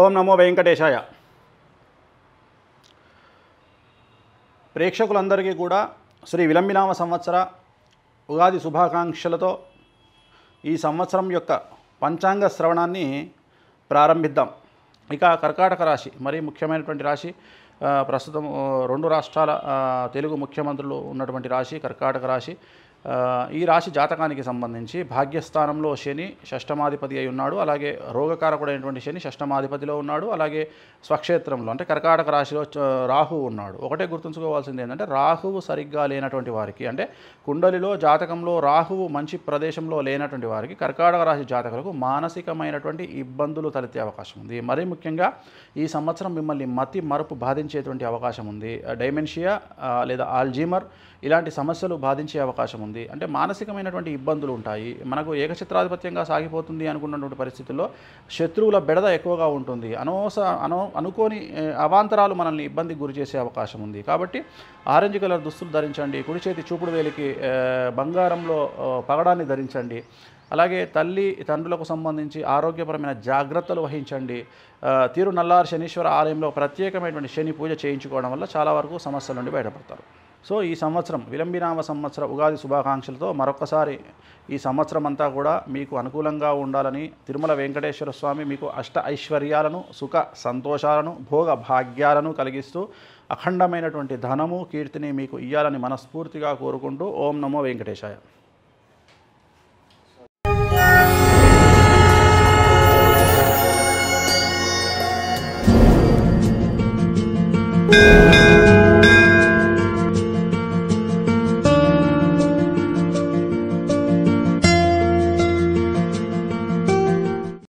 ఓం నమో వెంకటేశాయ ప్రేక్షకులందరికీ కూడా శ్రీ విలంబినామ సంవత్సర ఉగాది శుభాకాంక్షలతో ఈ సంవత్సరం యొక్క పంచాంగ శ్రవణాన్ని ప్రారంభిద్దాం ఇక కర్కాటక రాశి మరీ ముఖ్యమైనటువంటి రాశి ఆ, ప్రస్తుతం ఆ, రెండు రాష్ట్రాల ఆ, తెలుగు ముఖ్యమంత్రులు ఉన్నటువంటి రాశి కర్కాటక రాశి ఆ, ఈ రాశి జాతకానికి సంబంధించి భాగ్యస్థానంలో శని షష్టమాధిపతి అయి ఉన్నాడు అలాగే రోగకారకుడైనటువంటి శని షష్టమాధిపతిలో ఉన్నాడు అలాగే స్వక్షేత్రంలో అంటే కర్కాటక రాశిలో చ- రాహువు ఉన్నాడు ఒకటే గుర్తుంచుకోవాల్సింది ఏంటంటే రాహువు సరిగ్గా లేనటువంటి వారికి అంటే కుండలిలో జాతకంలో రాహువు మంచి ప్రదేశంలో లేనటువంటి వారికి కర్కాటక రాశి జాతకులకు మానసికమైనటువంటి ఇబ్బందులు తలెత్తే అవకాశం ఉంది మరీ ముఖ్యంగా ఈ సంవత్సరం మిమ్మల్ని మతి మరుపు బాధించేటువంటి అవకాశం ఉంది డైమెన్షియా ఆ, లేదా ఆల్జీమర్ ఇలాంటి సమస్యలు బాధించే అవకాశం ఉంది అంటే మానసికమైనటువంటి ఇబ్బందులు ఉంటాయి మనకు ఏకచిత్రాధిపత్యంగా సాగిపోతుంది అనుకున్నటువంటి పరిస్థితుల్లో శత్రువుల బెడద ఎక్కువగా ఉంటుంది అనవస అనో అనుకోని ఏ, అవాంతరాలు మనల్ని ఇబ్బందికి గురి చేసే అవకాశం ఉంది కాబట్టి ఆరెంజ్ కలర్ దుస్తులు ధరించండి కుడి చేతి చూపుడు వేలికి ఏ, బంగారంలో ఆ, పగడాన్ని ధరించండి అలాగే తల్లి తండ్రులకు సంబంధించి ఆరోగ్యపరమైన జాగ్రత్తలు వహించండి ఆ, తీరు నల్లారు శనీశ్వర ఆలయంలో ప్రత్యేకమైనటువంటి శని పూజ చేయించుకోవడం వల్ల చాలా వరకు సమస్యల నుండి బయటపడతారు సో ఈ సంవత్సరం విలంబినామ సంవత్సర ఉగాది శుభాకాంక్షలతో మరొకసారి ఈ సంవత్సరం అంతా కూడా మీకు అనుకూలంగా ఉండాలని తిరుమల వెంకటేశ్వర స్వామి మీకు అష్ట ఐశ్వర్యాలను సుఖ సంతోషాలను భోగ భాగ్యాలను కలిగిస్తూ అఖండమైనటువంటి ధనము కీర్తిని మీకు ఇయ్యాలని మనస్ఫూర్తిగా కోరుకుంటూ ఓం నమో వెంకటేశాయ